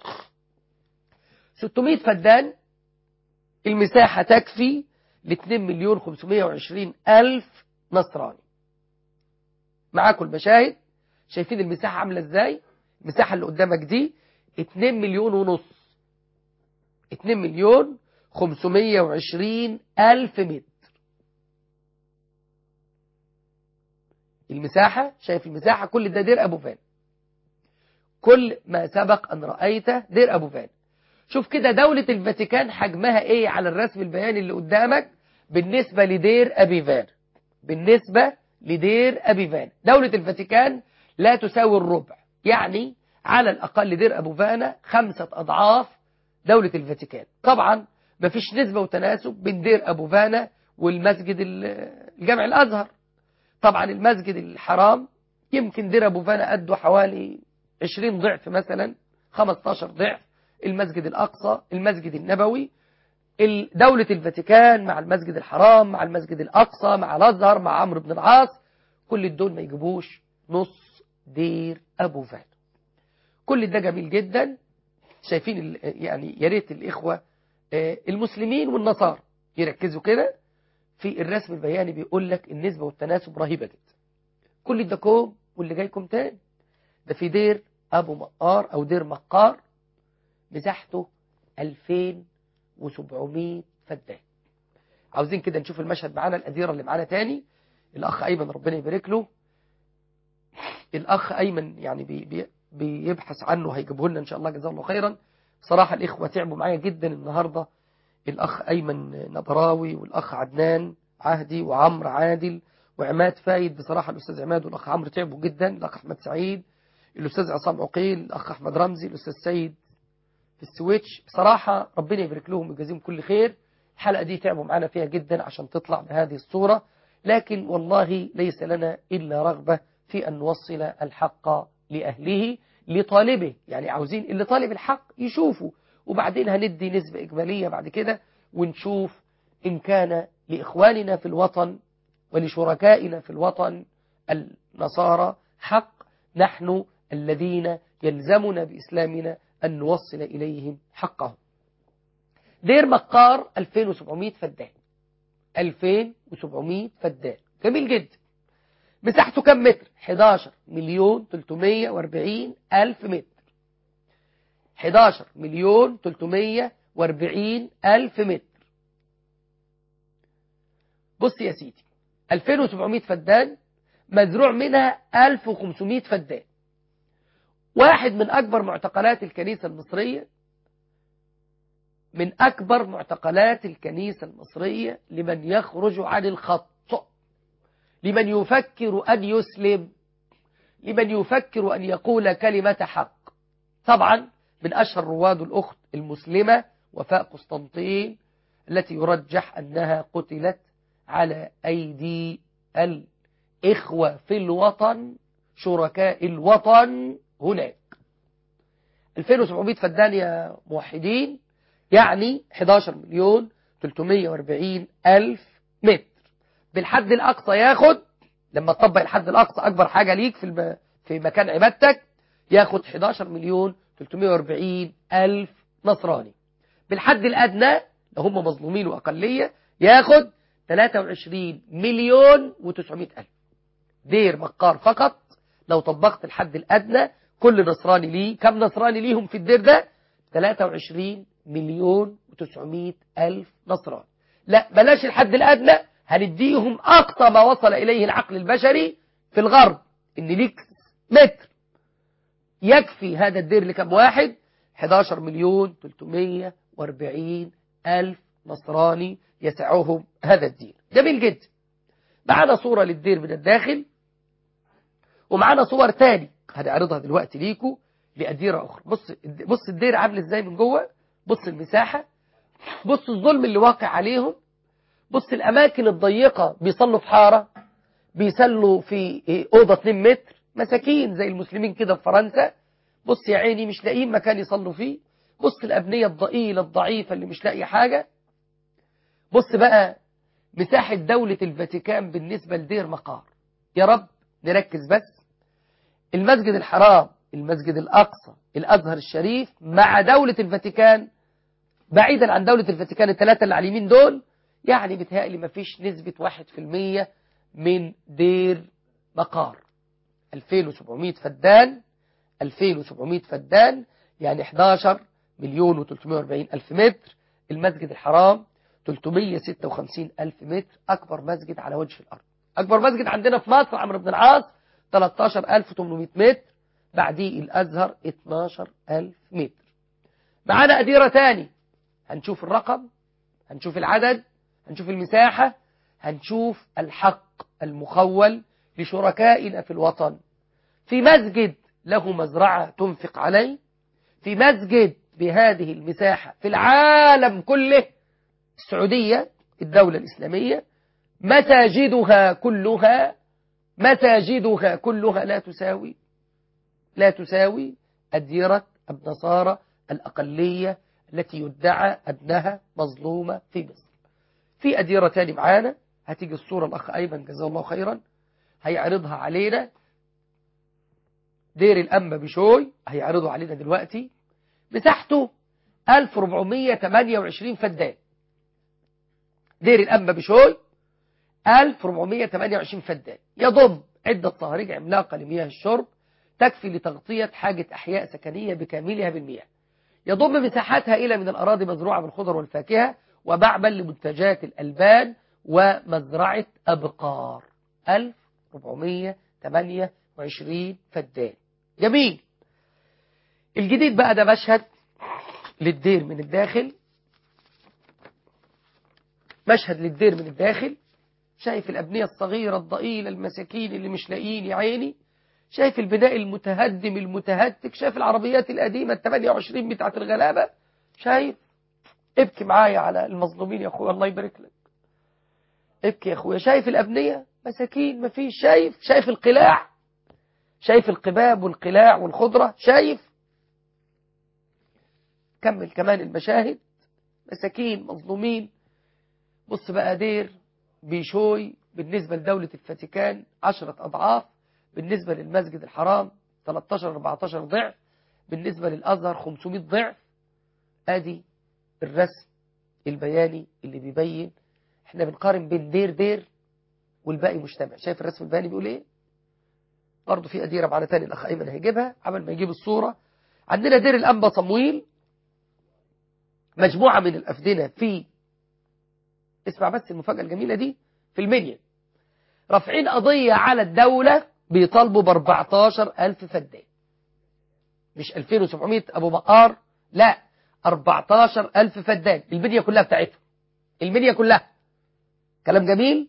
[SPEAKER 1] 600 فدان المساحة تكفي ل 2 مليون 520 ألف نصراني معاكم المشاهد شايفين المساحة عاملة ازاي المساحة اللي قدامك دي 2 مليون ونص 2 مليون 520 ألف متر المساحة شايف المساحة كل ده دير أبو فان كل ما سبق أن رأيته دير أبو فان شوف كده دولة الفاتيكان حجمها إيه على الرسم البياني اللي قدامك بالنسبة لدير أبي فان بالنسبة لدير أبي فان دولة الفاتيكان لا تساوي الربع يعني على الأقل دير أبو فانا خمسة أضعاف دولة الفاتيكان طبعا مفيش نسبة وتناسب بين دير أبو فانا والمسجد الجامع الأزهر طبعا المسجد الحرام يمكن دير أبو فانا قده حوالي 20 ضعف مثلا 15 ضعف المسجد الأقصى المسجد النبوي دولة الفاتيكان مع المسجد الحرام مع المسجد الأقصى مع الأزهر مع عمرو بن العاص كل الدول ما يجيبوش نص دير أبو فانا كل ده جميل جدا شايفين يعني يا ريت الإخوة المسلمين والنصارى يركزوا كده في الرسم البياني بيقول لك النسبة والتناسب رهيبة جدا كل ده كوم واللي جايكم تاني ده في دير أبو مقار أو دير مقار مساحته 2700 فدان عاوزين كده نشوف المشهد معانا الأديرة اللي معانا تاني الأخ أيمن ربنا يبارك له الأخ أيمن يعني بي بي بيبحث عنه هيجيبه لنا إن شاء الله جزاه الله خيرا صراحة الإخوة تعبوا معايا جدا النهاردة الأخ أيمن نبراوي والأخ عدنان عهدي وعمر عادل وعماد فايد بصراحة الأستاذ عماد والأخ عمرو تعبوا جدا الأخ أحمد سعيد الأستاذ عصام عقيل الأخ أحمد رمزي الأستاذ سيد في السويتش بصراحة ربنا يبارك لهم ويجازيهم كل خير الحلقة دي تعبوا معانا فيها جدا عشان تطلع بهذه الصورة لكن والله ليس لنا إلا رغبة في أن نوصل الحق لأهله لطالبه يعني عاوزين اللي طالب الحق يشوفه وبعدين هندي نسبة إجمالية بعد كده ونشوف إن كان لإخواننا في الوطن ولشركائنا في الوطن النصارى حق نحن الذين يلزمنا بإسلامنا أن نوصل إليهم حقهم دير مقار 2700 فدان 2700 فدان جميل جدا مساحته كم متر 11 مليون 340 ألف متر 11 مليون 340 ألف متر بص يا سيدي 2700 فدان مزروع منها 1500 فدان واحد من أكبر معتقلات الكنيسة المصرية من أكبر معتقلات الكنيسة المصرية لمن يخرج عن الخط لمن يفكر أن يسلم لمن يفكر أن يقول كلمة حق طبعا من أشهر رواد الأخت المسلمة وفاء قسطنطين التي يرجح أنها قتلت على أيدي الإخوة في الوطن شركاء الوطن هناك 2700 فدان يا موحدين يعني 11 مليون 340 ألف متر بالحد الأقصى ياخد لما تطبق الحد الأقصى أكبر حاجة ليك في الم... في مكان عبادتك ياخد 11 مليون 340 ألف نصراني بالحد الأدنى لو هم مظلومين وأقلية ياخد 23 مليون و900 ألف دير مقار فقط لو طبقت الحد الأدنى كل نصراني ليه كم نصراني ليهم في الدير ده 23 مليون و900 ألف نصراني لا بلاش الحد الأدنى هنديهم أقصى ما وصل إليه العقل البشري في الغرب إن ليك متر يكفي هذا الدير لكم واحد 11 مليون 340 ألف نصراني يسعهم هذا الدير جميل جدا معنا صورة للدير من الداخل ومعنا صور تاني هنعرضها دلوقتي ليكو لأديرة أخرى بص بص الدير عامل ازاي من جوه بص المساحة بص الظلم اللي واقع عليهم بص الأماكن الضيقة بيصلوا في حارة بيصلوا في أوضة 2 متر مساكين زي المسلمين كده في فرنسا بص يا عيني مش لاقيين مكان يصلوا فيه بص الأبنية الضئيلة الضعيفة اللي مش لاقية حاجة بص بقى مساحة دولة الفاتيكان بالنسبة لدير مقار يا رب نركز بس المسجد الحرام المسجد الأقصى الأزهر الشريف مع دولة الفاتيكان بعيدا عن دولة الفاتيكان الثلاثة اللي على اليمين دول يعني بتهيألي ما فيش نسبة واحد في المية من دير مقار 2700 فدان 2700 فدان يعني 11 مليون و340 ألف متر المسجد الحرام 356 ألف متر أكبر مسجد على وجه الأرض أكبر مسجد عندنا في مصر عمرو بن العاص 13800 متر بعديه الأزهر 12000 متر معانا أديرة تاني هنشوف الرقم هنشوف العدد هنشوف المساحة هنشوف الحق المخول لشركائنا في الوطن في مسجد له مزرعة تنفق عليه في مسجد بهذه المساحة في العالم كله السعودية الدولة الإسلامية مساجدها كلها مساجدها كلها لا تساوي لا تساوي أديرة النصارى الأقلية التي يدعى أنها مظلومة في مصر في أديرة تاني معانا هتيجي الصورة الأخ أيمن جزاه الله خيرا هيعرضها علينا دير الأنبا بشوي هيعرضوا علينا دلوقتي مساحته 1428 فدان دير الأنبا بشوي 1428 فدان يضم عدة صهاريج عملاقة لمياه الشرب تكفي لتغطية حاجة أحياء سكنية بكاملها بالمياه يضم مساحات هائلة من الأراضي مزروعة بالخضر والفاكهة ومعمل لمنتجات الألبان ومزرعة أبقار 1428 فدان جميل الجديد بقى ده مشهد للدير من الداخل مشهد للدير من الداخل شايف الأبنية الصغيرة الضئيلة المساكين اللي مش لاقيين يا عيني شايف البناء المتهدم المتهتك شايف العربيات القديمة ال 28 بتاعت الغلابة شايف ابكي معايا على المظلومين يا اخويا الله يبارك لك ابكي يا اخويا شايف الأبنية مساكين مفيش شايف شايف القلاع شايف القباب والقلاع والخضرة شايف كمل كمان المشاهد مساكين مظلومين بص بقى دير بيشوي بالنسبة لدولة الفاتيكان عشرة أضعاف بالنسبة للمسجد الحرام 13 14 ضعف بالنسبة للأزهر 500 ضعف ادي الرسم البياني اللي بيبين احنا بنقارن بين دير دير والباقي مجتمع شايف الرسم البياني بيقول ايه برضه في أديرة معانا تاني الأخ أيمن هيجيبها عمل ما يجيب الصورة عندنا دير الأنبا صمويل مجموعة من الأفدنة في اسمع بس المفاجأة الجميلة دي في المنيا رافعين قضية على الدولة بيطالبوا ب 14000 فدان مش 2700 أبو بقار لا 14000 فدان المنيا كلها بتاعتهم المنيا كلها كلام جميل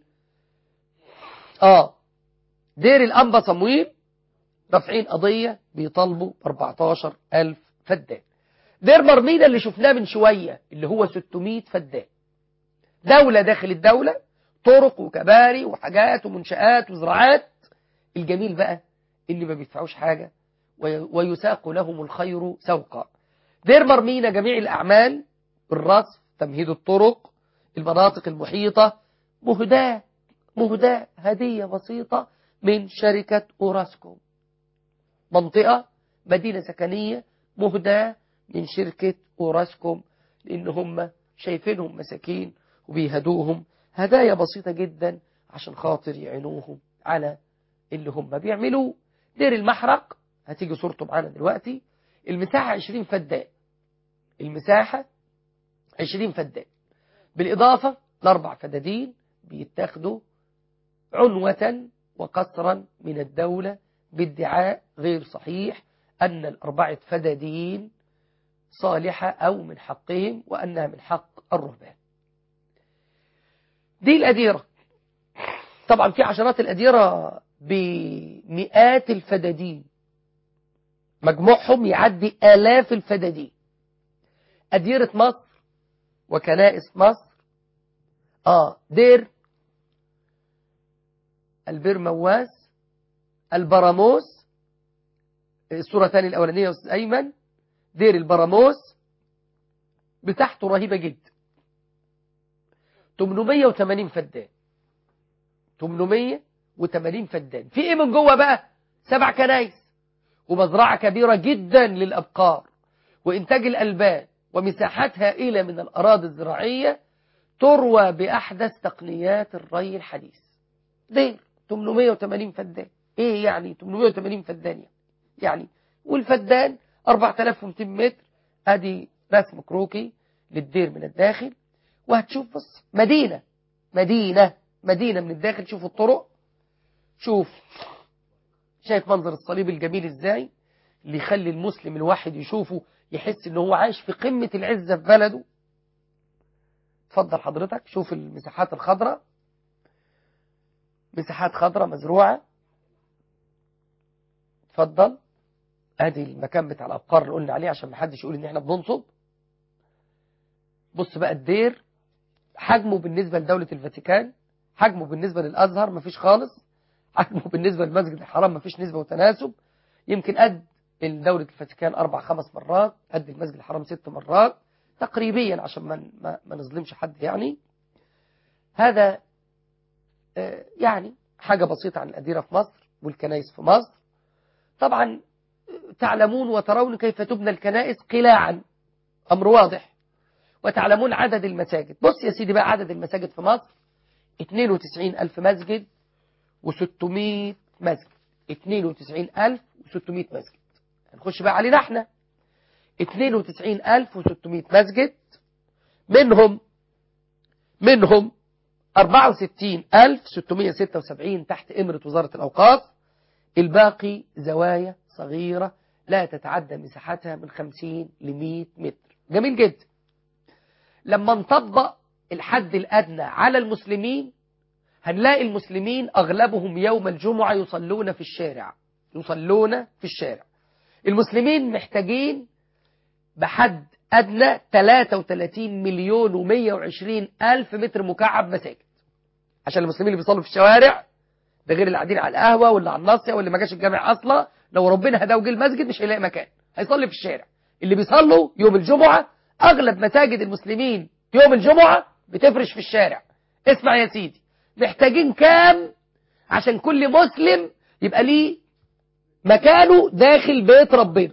[SPEAKER 1] اه دير الأنبا صمويل رافعين قضية بيطالبوا ب 14000 فدان دير مرمينا اللي شفناه من شوية اللي هو 600 فدان دولة داخل الدولة طرق وكباري وحاجات ومنشآت وزراعات الجميل بقى اللي ما بيدفعوش حاجة ويساق لهم الخير سوقا دير مرمينا جميع الأعمال الرصف تمهيد الطرق المناطق المحيطة مهداة مهداة هدية بسيطة من شركة أوراسكوم منطقة مدينة سكنية مهداة من شركة أوراسكوم لأن هم شايفينهم مساكين وبيهدوهم هدايا بسيطة جدا عشان خاطر يعينوهم على اللي هم بيعملوه دير المحرق هتيجي صورته معانا دلوقتي المساحة 20 فدان المساحة 20 فدان بالإضافة لأربع فدادين بيتاخدوا عنوة وقصرا من الدولة بادعاء غير صحيح أن الأربعة فدادين صالحة أو من حقهم وأنها من حق الرهبان دي الأديرة طبعا في عشرات الأديرة بمئات الفدادين مجموعهم يعدي آلاف الفدادين أديرة مصر وكنائس مصر آه دير البير مواس البراموس الصورة الثانية الأولانية أستاذ أيمن دير البراموس بتاعته رهيبة جدا 880 فدان 880 فدان في ايه من جوه بقى سبع كنايس ومزرعة كبيرة جدا للأبقار وإنتاج الألبان ومساحات هائلة من الأراضي الزراعية تروى بأحدث تقنيات الري الحديث دير 880 فدان ايه يعني 880 فدان يعني, يعني والفدان 4200 متر ادي رسم كروكي للدير من الداخل وهتشوف بص مدينة مدينة مدينة من الداخل شوف الطرق شوف شايف منظر الصليب الجميل ازاي اللي يخلي المسلم الواحد يشوفه يحس ان هو عايش في قمة العزة في بلده اتفضل حضرتك شوف المساحات الخضراء مساحات خضراء مزروعة اتفضل ادي المكان بتاع الابقار اللي قلنا عليه عشان محدش يقول ان احنا بننصب بص بقى الدير حجمه بالنسبة لدولة الفاتيكان حجمه بالنسبة للأزهر مفيش خالص حجمه بالنسبة للمسجد الحرام مفيش نسبة وتناسب يمكن قد دولة الفاتيكان أربع خمس مرات قد المسجد الحرام ست مرات تقريبيا عشان ما, ما, ما نظلمش حد يعني هذا يعني حاجة بسيطة عن الأديرة في مصر والكنائس في مصر طبعا تعلمون وترون كيف تبنى الكنائس قلاعا أمر واضح وتعلمون عدد المساجد بص يا سيدي بقى عدد المساجد في مصر 92 ألف مسجد و600 مسجد 92 ألف و600 مسجد هنخش بقى علينا احنا 92 ألف و600 مسجد منهم منهم 64 ألف 676 تحت إمرة وزارة الأوقاف الباقي زوايا صغيرة لا تتعدى مساحتها من 50 ل 100 متر جميل جدا لما نطبق الحد الأدنى على المسلمين هنلاقي المسلمين أغلبهم يوم الجمعة يصلون في الشارع يصلون في الشارع المسلمين محتاجين بحد أدنى 33 مليون و120 ألف متر مكعب مساجد عشان المسلمين اللي بيصلوا في الشوارع ده غير اللي قاعدين على القهوة واللي على الناصية واللي ما جاش الجامع أصلا لو ربنا هداه وجه المسجد مش هيلاقي مكان هيصلي في الشارع اللي بيصلوا يوم الجمعة أغلب مساجد المسلمين يوم الجمعة بتفرش في الشارع اسمع يا سيدي محتاجين كام عشان كل مسلم يبقى ليه مكانه داخل بيت ربنا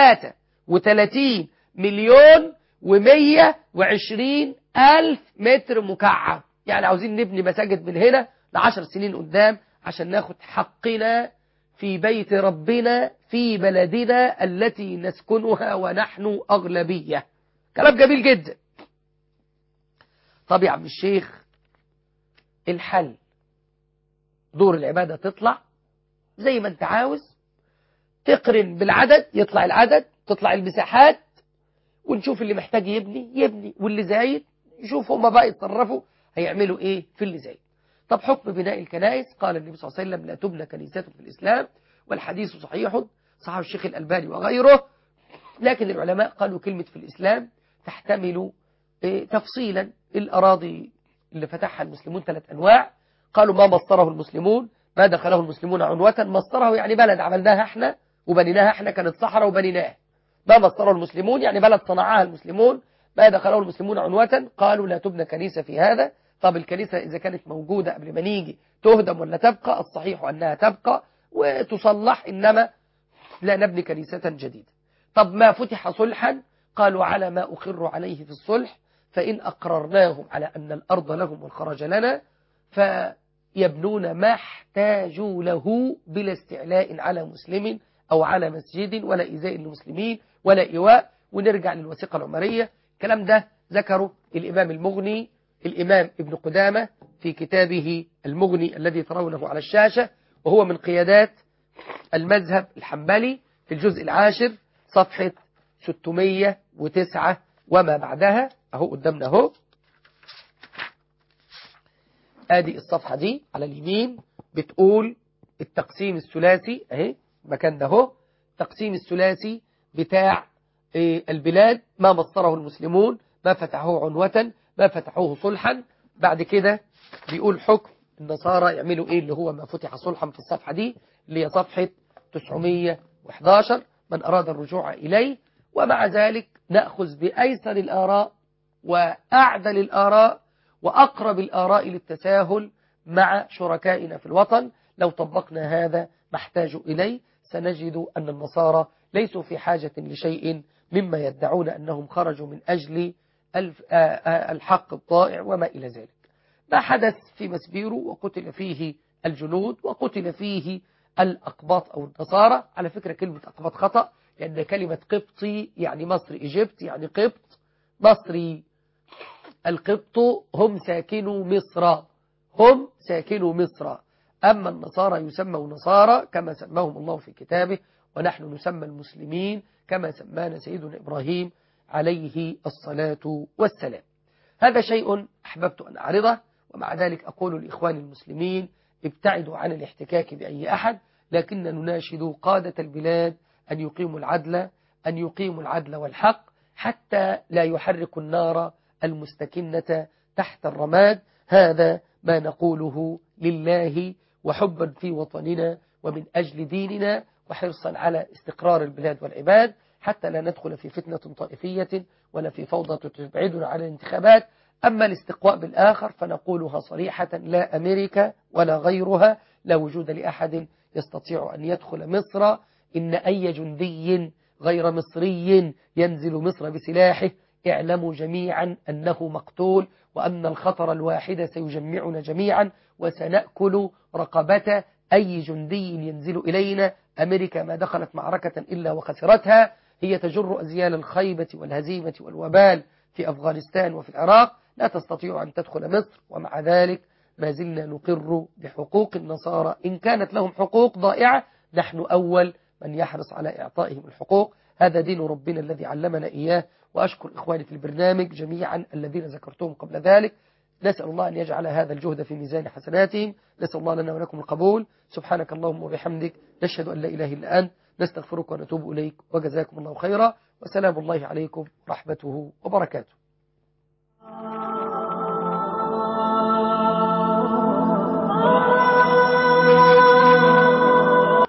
[SPEAKER 1] 33 مليون ومية وعشرين ألف متر مكعب يعني عاوزين نبني مساجد من هنا لعشر سنين قدام عشان ناخد حقنا في بيت ربنا في بلدنا التي نسكنها ونحن أغلبية كلام جميل جدا طب يا عم الشيخ الحل دور العبادة تطلع زي ما انت عاوز تقرن بالعدد يطلع العدد تطلع المساحات ونشوف اللي محتاج يبني يبني واللي زايد يشوف هما بقى يتصرفوا هيعملوا ايه في اللي زايد طب حكم بناء الكنائس قال النبي صلى الله عليه وسلم لا تبنى كنيسة في الإسلام والحديث صحيح صححه الشيخ الألباني وغيره لكن العلماء قالوا كلمة في الإسلام تحتمل إيه تفصيلا الأراضي اللي فتحها المسلمون ثلاث أنواع قالوا ما مصره المسلمون ما دخله المسلمون عنوة مصره يعني بلد عملناها احنا وبنيناها احنا كانت صحراء وبنيناها ما مصره المسلمون يعني بلد صنعها المسلمون ما دخله المسلمون عنوة قالوا لا تبنى كنيسة في هذا طب الكنيسة إذا كانت موجودة قبل ما نيجي تهدم ولا تبقى الصحيح أنها تبقى وتصلح إنما لا نبني كنيسة جديدة طب ما فتح صلحا قالوا على ما أقر عليه في الصلح فإن أقررناهم على أن الأرض لهم والخرج لنا فيبنون ما احتاجوا له بلا استعلاء على مسلم أو على مسجد ولا إيذاء للمسلمين ولا إيواء ونرجع للوثيقة العمرية الكلام ده ذكره الإمام المغني الإمام ابن قدامة في كتابه المغني الذي ترونه على الشاشة وهو من قيادات المذهب الحنبلي في الجزء العاشر صفحة 609 وما بعدها أهو قدامنا أهو آدي الصفحة دي على اليمين بتقول التقسيم الثلاثي أهي مكان ده أهو التقسيم الثلاثي بتاع البلاد ما مصره المسلمون ما فتحوه عنوة ما فتحوه صلحا بعد كده بيقول حكم النصارى يعملوا ايه اللي هو ما فتح صلحا في الصفحة دي اللي هي صفحة 911 من أراد الرجوع إليه ومع ذلك نأخذ بأيسر الآراء وأعدل الآراء وأقرب الآراء للتساهل مع شركائنا في الوطن لو طبقنا هذا محتاج إليه سنجد أن النصارى ليسوا في حاجة لشيء مما يدعون أنهم خرجوا من أجل الحق الضائع وما إلى ذلك ما حدث في مسبيرو وقتل فيه الجنود وقتل فيه الأقباط أو النصارى على فكرة كلمة أقباط خطأ لأن كلمة قبطي يعني مصر إيجيبت يعني قبط مصري القبط هم ساكنوا مصر هم ساكنوا مصر أما النصارى يسموا نصارى كما سماهم الله في كتابه ونحن نسمى المسلمين كما سمانا سيدنا إبراهيم عليه الصلاة والسلام هذا شيء أحببت أن أعرضه ومع ذلك أقول لإخواني المسلمين ابتعدوا عن الاحتكاك بأي أحد لكن نناشد قادة البلاد أن يقيموا العدل أن يقيموا العدل والحق حتى لا يحرك النار المستكنة تحت الرماد هذا ما نقوله لله وحبا في وطننا ومن أجل ديننا وحرصا على استقرار البلاد والعباد حتى لا ندخل في فتنة طائفية ولا في فوضى تبعدنا عن الانتخابات أما الاستقواء بالآخر فنقولها صريحة لا أمريكا ولا غيرها لا وجود لأحد يستطيع أن يدخل مصر إن أي جندي غير مصري ينزل مصر بسلاحه اعلموا جميعا أنه مقتول وأن الخطر الواحد سيجمعنا جميعا وسنأكل رقبة أي جندي ينزل إلينا أمريكا ما دخلت معركة إلا وخسرتها هي تجر أزيال الخيبة والهزيمة والوبال في أفغانستان وفي العراق لا تستطيع أن تدخل مصر ومع ذلك ما زلنا نقر بحقوق النصارى إن كانت لهم حقوق ضائعة نحن أول من يحرص على إعطائهم الحقوق هذا دين ربنا الذي علمنا إياه وأشكر إخواني في البرنامج جميعا الذين ذكرتهم قبل ذلك نسأل الله أن يجعل هذا الجهد في ميزان حسناتهم نسأل الله لنا ولكم القبول سبحانك اللهم وبحمدك نشهد أن لا إله إلا أنت نستغفرك ونتوب إليك وجزاكم الله خيرا وسلام الله عليكم ورحمته وبركاته